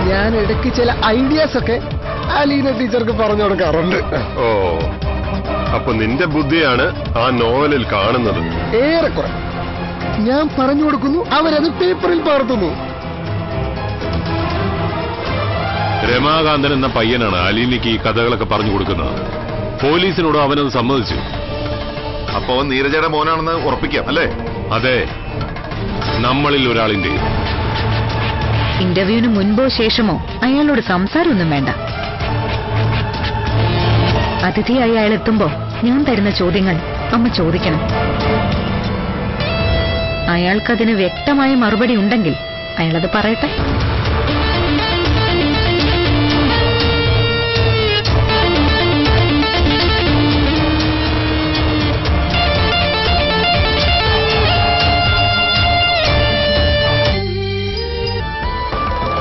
ഞാൻ ഇടയ്ക്ക് ചില ഐഡിയാസ് ഒക്കെ അലീന ടീച്ചർക്ക് പറഞ്ഞു കൊടുക്കാറുണ്ട് ഓ അപ്പൊ നിന്റെ ബുദ്ധിയാണ് ആ നോവലിൽ കാണുന്നത് ഏറെക്കുറെ ഞാൻ പറഞ്ഞു കൊടുക്കുന്നു അവരത് പേപ്പറിൽ പകർത്തുന്നു രമാകാന്തൻ എന്ന പയ്യനാണ് അലീനയ്ക്ക് ഈ കഥകളൊക്കെ പറഞ്ഞു കൊടുക്കുന്നത് പോലീസിനോട് അവനത് സമ്മതിച്ചു അപ്പൊ അവൻ നീരജയുടെ മോനാണെന്ന് ഉറപ്പിക്കാം അല്ലേ അതെ നമ്മളിൽ ഒരാളിന്റെ ഇന്റർവ്യൂവിന് മുൻപോ ശേഷമോ അയാളോട് സംസാരമൊന്നും വേണ്ട അതിഥിയായി അയാൾ എത്തുമ്പോ ഞാൻ തരുന്ന ചോദ്യങ്ങൾ അമ്മ ചോദിക്കണം അയാൾക്കതിന് വ്യക്തമായ മറുപടി ഉണ്ടെങ്കിൽ അയാളത് പറയട്ടെ